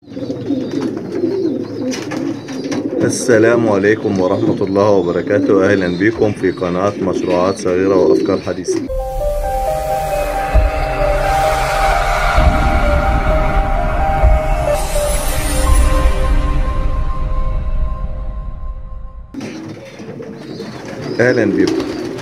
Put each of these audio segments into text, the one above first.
السلام عليكم ورحمة الله وبركاته أهلا بكم في قناة مشروعات صغيرة وأفكار حديثة أهلا بكم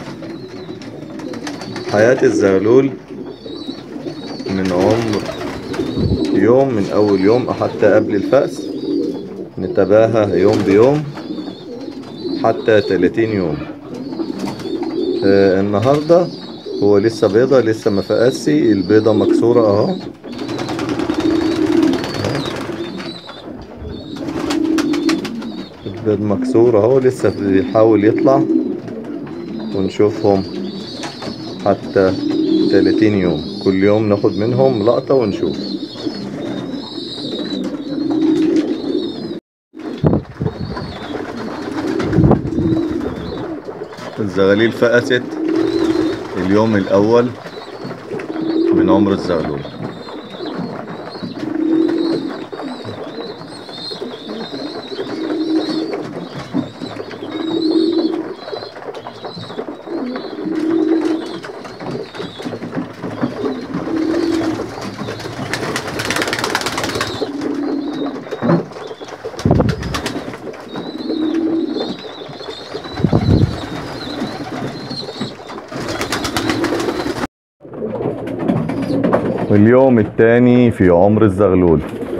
حياة الزغلول من عمر يوم من أول يوم حتى قبل الفأس نتباهى يوم بيوم حتى 30 يوم آه النهاردة هو لسه بيضة لسه ما فقسي البيضة مكسورة اهو البيض مكسور اهو لسه بيحاول يطلع ونشوفهم حتى 30 يوم كل يوم ناخد منهم لقطة ونشوف الزغاليل فقست اليوم الأول من عمر الزغلول اليوم الثاني في عمر الزغلول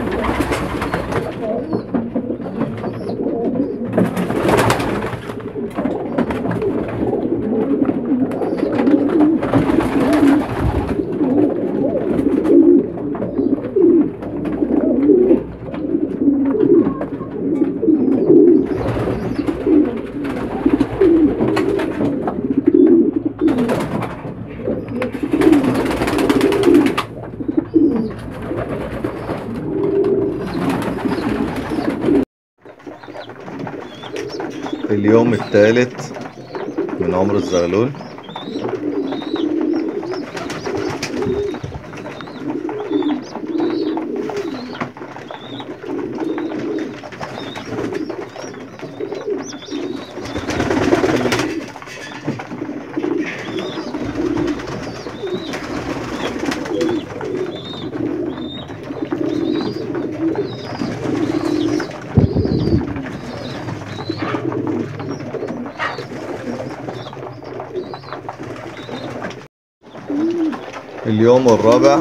اليوم الثالث من عمر الزغلول اليوم الرابع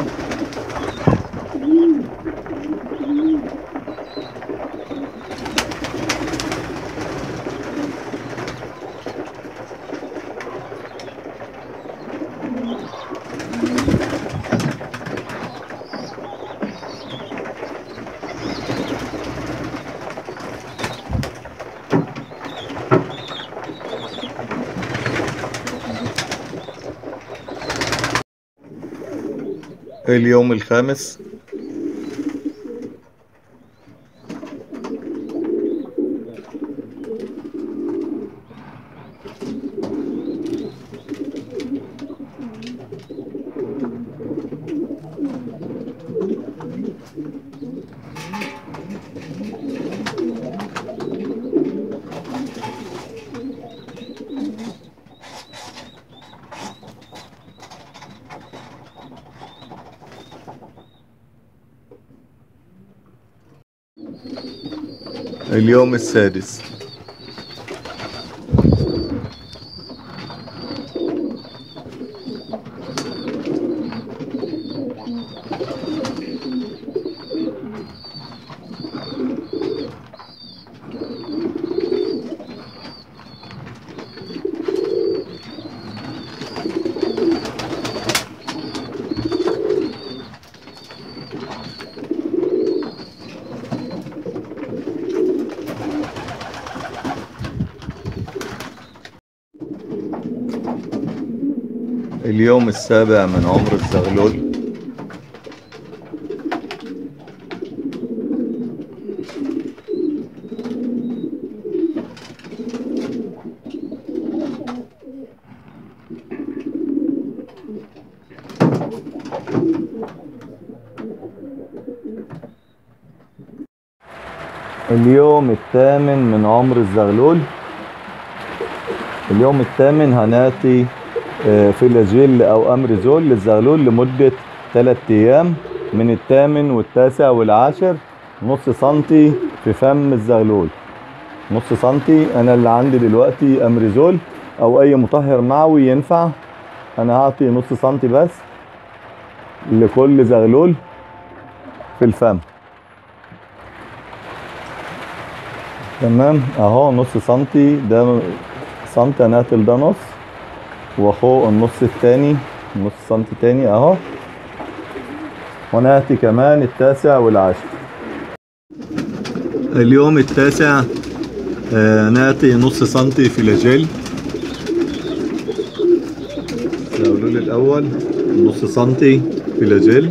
اليوم الخامس اليوم السادس اليوم السابع من عمر الزغلول اليوم الثامن من عمر الزغلول اليوم الثامن هناتي آه، فلاجيل او امريزول للزغلول لمدة 3 ايام من الثامن والتاسع والعاشر نص سنتي في فم الزغلول نص سنتي انا اللي عندي دلوقتي امريزول او اي مطهر معوي ينفع انا هعطي نص سنتي بس لكل زغلول في الفم تمام اهو نص سنتي ده سنتي انا هاتل ده نص واخو النص التاني نص سنتي تاني اهو وناتي كمان التاسع والعاشر اليوم التاسع آه، ناتي نص سنتي فلاجيل الزغلول الاول نص سنتي فلاجيل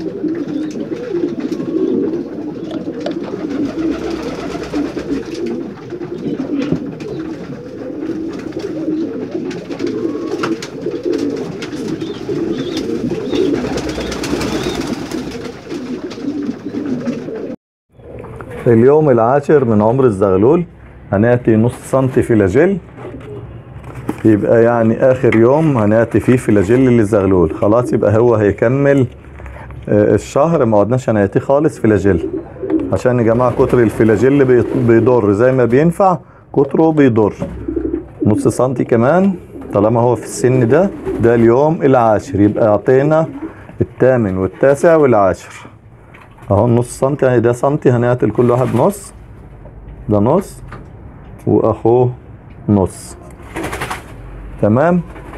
اليوم العاشر من عمر الزغلول هناتي نص سنتي فلاجيل يبقى يعني اخر يوم هناتي فيه فلاجيل للزغلول خلاص يبقى هو هيكمل آه، الشهر ما عدناش هناتيه خالص فلاجيل عشان يا جماعه كتر الفلاجيل بي- بيضر زي ما بينفع كتره بيضر نص سنتي كمان طالما هو في السن ده ده اليوم العاشر يبقى اعطينا الثامن والتاسع والعاشر اهو نص سنتي يعني ده سنتي هنقتل كل واحد نص ده نص واخوه نص تمام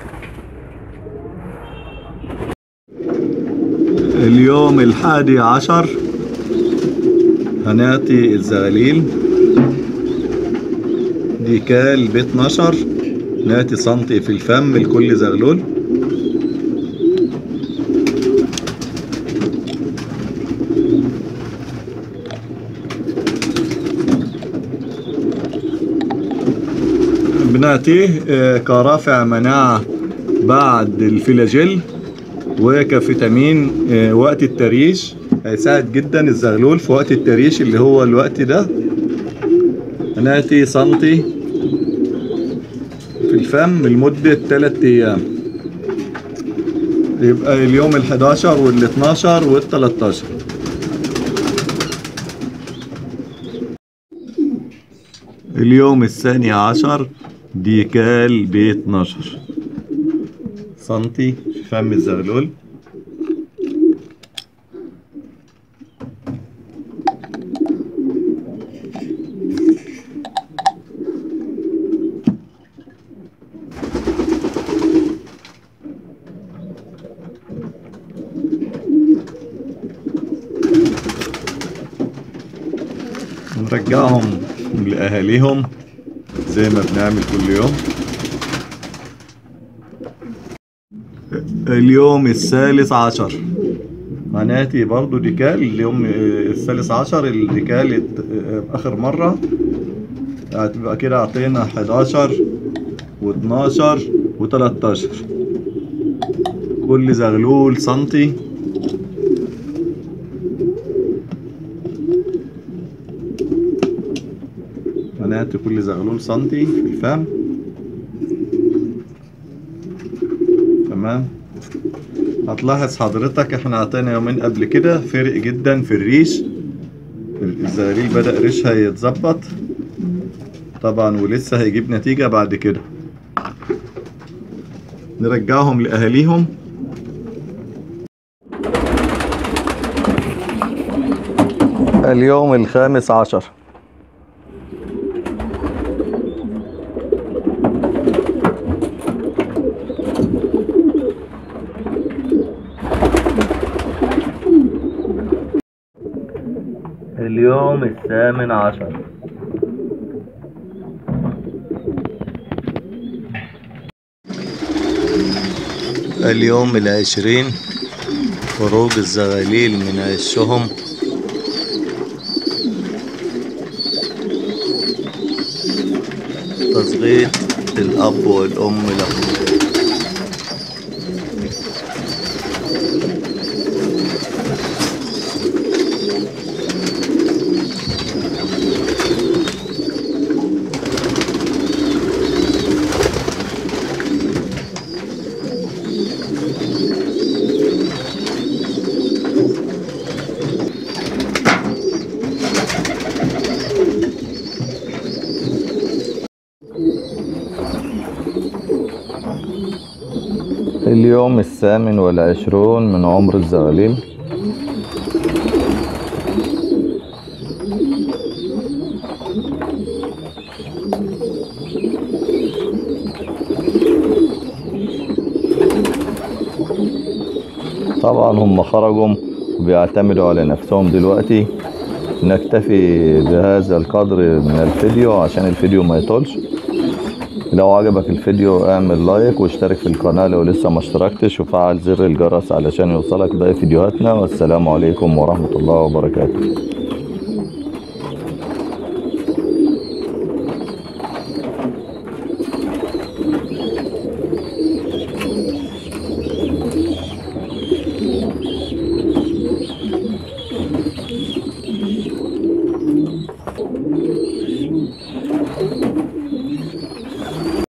اليوم الحادي عشر هنعطي الزغاليل دي كال ب 12 ناتي سنتي في الفم لكل زغلول بنعطيه آه، كرافع مناعة بعد الفلاجيل وكفيتامين آه، وقت التريش هيساعد جدا الزغلول في وقت التريش اللي هو الوقت ده ناتي سنتي في الفم لمدة 3 أيام يبقى اليوم ال 11 وال 12 وال 13 اليوم الثاني عشر ديكال ب 12 سنتي في فم الزغلول نرجعهم لأهاليهم زي ما بنعمل كل يوم اليوم الثالث عشر هناتي برضو ديكال اليوم الثالث عشر الديكال ات- آخر مرة هتبقى كده عطينا 11 و12 و13 كل زغلول سنتي هنعطي كل زغلول سنتي في الفم تمام هتلاحظ حضرتك احنا عطينا يومين قبل كده فرق جدا في الريش الزغاليل بدأ ريشها يتظبط طبعا ولسه هيجيب نتيجة بعد كده نرجعهم لأهاليهم اليوم الخامس عشر اليوم الثامن عشر اليوم العشرين خروج الزغاليل من عشهم تصغير الأب والأم لهم اليوم الثامن والعشرون من عمر الزغاليل طبعا هم خرجوا وبيعتمدوا على نفسهم دلوقتي نكتفي بهذا القدر من الفيديو عشان الفيديو ما يطولش لو عجبك الفيديو اعمل لايك واشترك في القناة لو لسه ما اشتركتش وفعل زر الجرس علشان يوصلك باقي فيديوهاتنا والسلام عليكم ورحمة الله وبركاته